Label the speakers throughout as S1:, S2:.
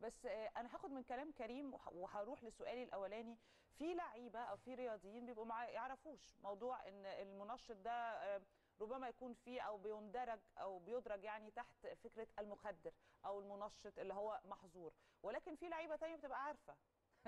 S1: بس آه، انا هاخد من كلام كريم وح- وهروح لسؤالي الاولاني في لعيبه او في رياضيين بيبقوا ما يعرفوش موضوع ان المنشط ده آه، ربما يكون فيه او بيندرج او بيدرج يعني تحت فكره المخدر او المنشط اللي هو محظور ولكن في لعيبه تانية بتبقى عارفه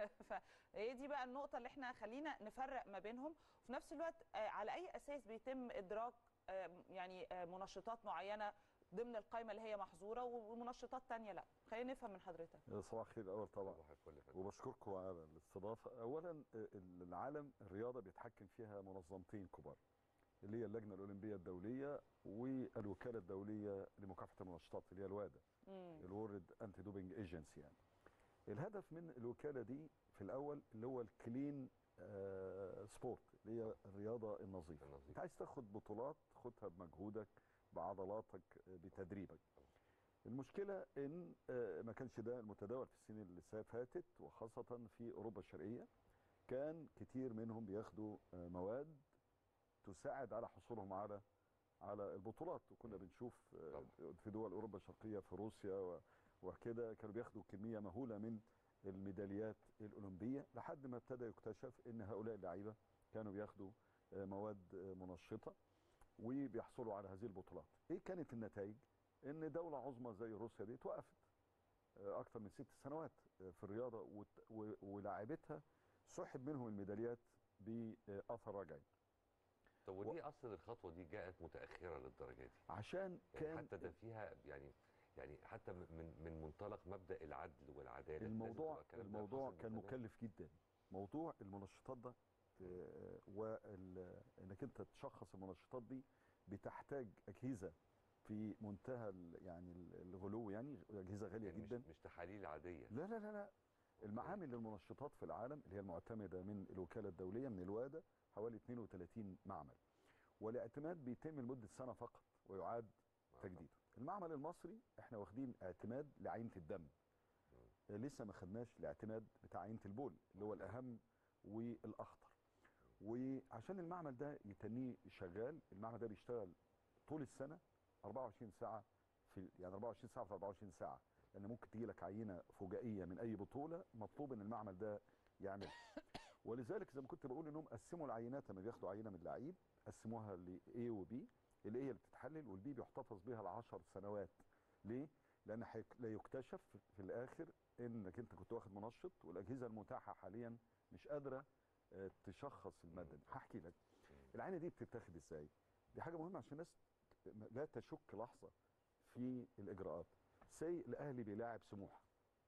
S1: فهي دي بقى النقطة اللي احنا خلينا نفرق ما بينهم وفي نفس الوقت آه، على أي أساس بيتم إدراك آه، يعني آه، منشطات معينة ضمن القائمة اللي هي محظورة ومنشطات تانية لا خلينا نفهم من حضرتك
S2: صباح الخير الاول طبعا
S3: صباح الفل يا فندم.
S2: وبشكركم على الاستضافه اولا العالم الرياضه بيتحكم فيها منظمتين كبار اللي هي اللجنه الاولمبيه الدوليه والوكاله الدوليه لمكافحه المنشطات اللي هي الوادا الورد انتي دوبنج ايجنسي يعني الهدف من الوكاله دي في الاول اللي هو الكلين آه سبورت اللي هي الرياضه النظيفه
S3: النظيفة.
S2: انت عايز تاخد بطولات خدها بمجهودك بعضلاتك آه، بتدريبك المشكله ان آه، ما كانش ده المتداول في السنين اللي سا- فاتت وخاصه في اوروبا الشرقيه كان كتير منهم بياخدوا آه، مواد تساعد على حصولهم على على البطولات وكنا بنشوف آه،
S3: طبعا.
S2: في دول اوروبا الشرقيه في روسيا و- وكده كانوا بياخدوا كميه مهوله من الميداليات الاولمبيه لحد ما ابتدى يكتشف ان هؤلاء اللعيبه كانوا بياخدوا آه، مواد آه، منشطه وبيحصلوا على هذه البطولات. ايه كانت النتائج؟ ان دوله عظمى زي روسيا دي توقفت آه، اكثر من ست سنوات آه، في الرياضه وت- و- ولاعبتها سحب منهم الميداليات باثر رجعي
S3: طب وليه اصلا الخطوه دي جاءت متاخره للدرجه دي؟
S2: عشان
S3: يعني
S2: كان
S3: حتى ده فيها يعني يعني حتى من من منطلق مبدا العدل والعداله لازم
S2: الموضوع
S3: تبقى الكلام ده
S2: الموضوع
S3: حاصل
S2: كان
S3: بالتمام.
S2: مكلف جدا موضوع المنشطات ده آه، وال- انك انت تشخص المنشطات دي بتحتاج اجهزه في منتهى ال- يعني ال- الغلو يعني اجهزه غاليه
S3: يعني
S2: جدا
S3: مش, مش تحاليل عاديه
S2: لا لا لا لا المعامل للمنشطات في العالم اللي هي المعتمده من الوكاله الدوليه من الوادا حوالي 32 معمل والاعتماد بيتم لمده سنه فقط ويعاد تجديده المعمل المصري احنا واخدين اعتماد لعينه الدم آه، لسه ما خدناش الاعتماد بتاع عينه البول اللي هو الاهم والاخطر وعشان المعمل ده يتنيه شغال المعمل ده بيشتغل طول السنه 24 ساعه في يعني 24 ساعه في 24 ساعه لان ممكن تيجي لك عينه فجائيه من اي بطوله مطلوب ان المعمل ده يعمل ولذلك زي ما كنت بقول انهم قسموا العينات لما بياخدوا عينه من لعيب قسموها ل A و B اللي هي اللي بتتحلل والبي بيحتفظ بيها ل 10 سنوات ليه؟ لان حيك- لا يكتشف في الاخر انك انت كنت واخد منشط والاجهزه المتاحه حاليا مش قادره آه، تشخص الماده دي. هحكي لك العينه دي بتتاخد ازاي؟ دي حاجه مهمه عشان الناس لا تشك لحظه في الاجراءات سي الاهلي بيلاعب سموحه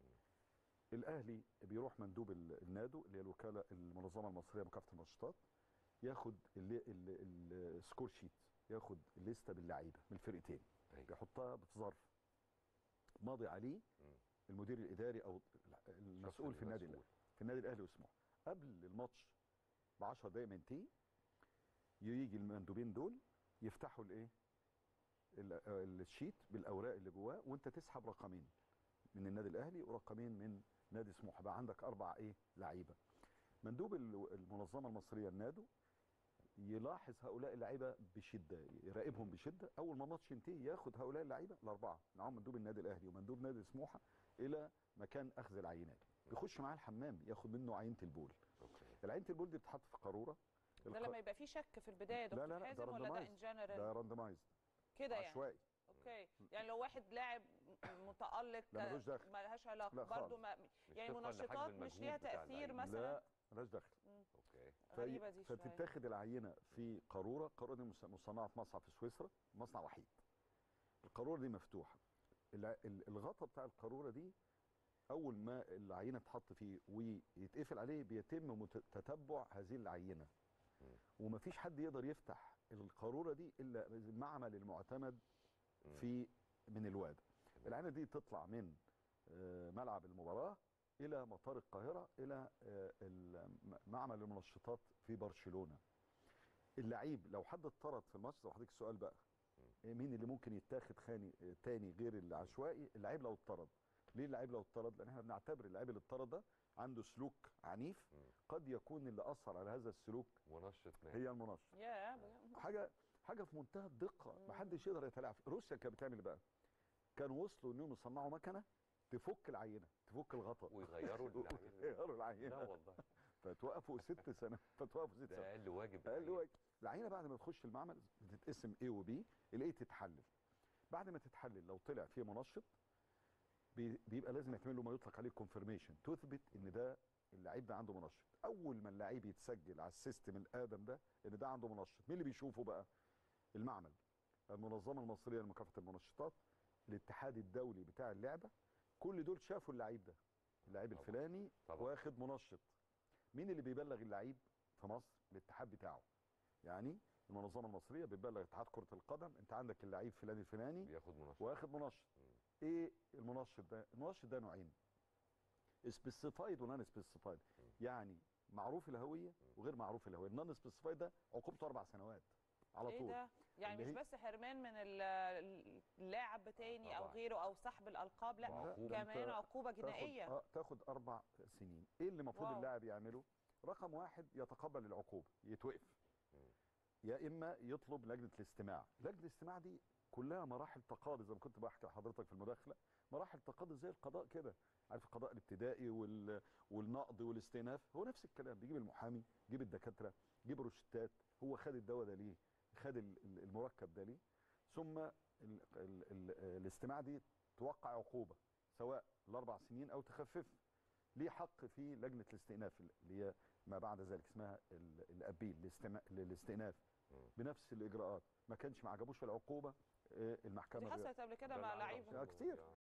S2: الاهلي بيروح مندوب ال- النادو اللي هي الوكاله المنظمه المصريه لمكافحه المنشطات ياخد ال- ال- السكور شيت ياخد الليسته باللعيبه من الفرقتين
S3: أيوة.
S2: يحطها بظرف ماضي عليه
S3: مم.
S2: المدير الاداري او المسؤول في النادي
S3: المسؤول.
S2: الأهلي. في النادي الاهلي وسموحه قبل الماتش ب 10 دقائق منتهي يجي المندوبين دول يفتحوا الايه ال- آه، الشيت بالاوراق اللي جواه وانت تسحب رقمين من النادي الاهلي ورقمين من نادي سموحه بقى عندك اربع ايه لعيبه مندوب ال- المنظمه المصريه النادو يلاحظ هؤلاء اللعيبه بشده يراقبهم بشده اول ما الماتش ينتهي ياخد هؤلاء اللعيبه الاربعه معاهم مندوب النادي الاهلي ومندوب نادي سموحه الى مكان اخذ العينات يخش معاه الحمام ياخد منه عينه البول
S3: اوكي
S2: العينه البول دي بتتحط في قاروره
S1: ده لما يبقى في شك في البدايه يا
S2: لا
S1: دكتور
S2: لا لا ده
S1: حازم ولا ده ان
S2: راندمايزد ده
S1: جنرال
S2: راندمايزد
S1: كده يعني
S2: عشوائي
S1: اوكي يعني لو واحد لاعب متالق
S2: لا، ملوش دخل.
S1: ما لهاش علاقه
S2: لا
S1: برضه
S2: خالص.
S1: ما يعني
S3: طبقاً لحجم
S1: منشطات مش
S3: المجهود
S1: ليها
S3: بتاع
S1: تاثير
S3: اللعيب.
S1: مثلا
S2: لا ملهاش دخل
S3: اوكي
S1: غريبة دي شوية.
S2: فتتاخد العينه في قاروره القاروره دي مص- مصنعه في مصنع في سويسرا مصنع وحيد القاروره دي مفتوحه الع- ال- الغطا بتاع القاروره دي اول ما العينه تحط فيه ويتقفل عليه بيتم مت- تتبع هذه العينه ومفيش حد يقدر يفتح القاروره دي الا المعمل المعتمد في من الوادا العينه دي تطلع من آه، ملعب المباراه الى مطار القاهره الى آه، الم- معمل المنشطات في برشلونه اللعيب لو حد اتطرد في الماتش زي حضرتك السؤال بقى إيه مين اللي ممكن يتاخد خاني آه، تاني غير العشوائي اللعيب لو اتطرد ليه اللعيب لو اتطرد لان احنا بنعتبر اللعيب اللي اتطرد ده عنده سلوك عنيف قد يكون اللي اثر على هذا السلوك
S3: منشط مال
S2: هي المنشط
S1: يا بجد.
S2: حاجه حاجه في منتهى الدقه محدش يقدر يتلاعب روسيا كانت بتعمل إيه بقى كانوا وصلوا انهم يصنعوا مكنه تفك العينه تفك الغطاء
S3: ويغيروا العينة.
S2: يغيروا العينه
S3: لا والله
S2: فتوقفوا ست سنه فتوقفوا ست
S3: ده
S2: سنه
S3: اقل واجب
S2: اقل
S3: الحقيقة.
S2: واجب العينه بعد ما تخش المعمل بتتقسم A وبي الاي تتحلل بعد ما تتحلل لو طلع فيه منشط بي- بيبقى لازم يتعمل له ما يطلق عليه كونفirmation تثبت ان ده اللعيب ده عنده منشط اول ما اللعيب يتسجل على السيستم الادم ده ان ده عنده منشط مين اللي بيشوفه بقى المعمل المنظمه المصريه لمكافحه المنشطات الاتحاد الدولي بتاع اللعبه كل دول شافوا اللعيب ده اللعيب
S3: طبعا.
S2: الفلاني
S3: طبعا.
S2: واخد منشط مين اللي بيبلغ اللعيب في مصر الاتحاد بتاعه يعني المنظمه المصريه بتبلغ اتحاد كره القدم انت عندك اللعيب فلان الفلاني
S3: بياخد منشط
S2: واخد منشط
S3: مم.
S2: ايه المنشط ده المنشط ده نوعين سبيسيفايد ونون سبيسيفايد يعني معروف الهويه وغير معروف الهويه النون سبيسيفايد ده عقوبته اربع سنوات على
S1: ايه
S2: طول
S1: ده يعني
S2: اللي
S1: مش
S2: هي-
S1: بس حرمان من ال- اللاعب تاني او
S3: طبعا.
S1: غيره او سحب الالقاب لا
S3: وعقوبة.
S1: كمان
S2: أنت
S1: عقوبه
S2: تاخد
S1: جنائيه
S2: اه تاخد اربع سنين ايه اللي المفروض
S1: واو.
S2: اللاعب يعمله رقم واحد يتقبل العقوبه يتوقف
S3: مم.
S2: يا اما يطلب لجنه الاستماع لجنه الاستماع دي كلها مراحل تقاضي زي ما كنت بحكي لحضرتك في المداخله مراحل تقاضي زي القضاء كده عارف القضاء الابتدائي وال... والنقض والاستئناف هو نفس الكلام بيجيب المحامي يجيب الدكاتره يجيب الروشتات هو خد الدواء ده ليه خد ال- ال- المركب ده ليه ثم ال... ال... ال... الاستماع دي توقع عقوبه سواء الاربع سنين او تخفف ليه حق في لجنه الاستئناف اللي هي ما بعد ذلك اسمها ال- الابيل الاستماع للاستئناف
S3: مم.
S2: بنفس الاجراءات ما كانش ما عجبوش العقوبه آه، المحكمه
S1: دي حصلت قبل كده
S3: ده
S1: مع
S3: اللي
S1: لعيب
S3: أعرفه
S2: كتير.
S3: يعني.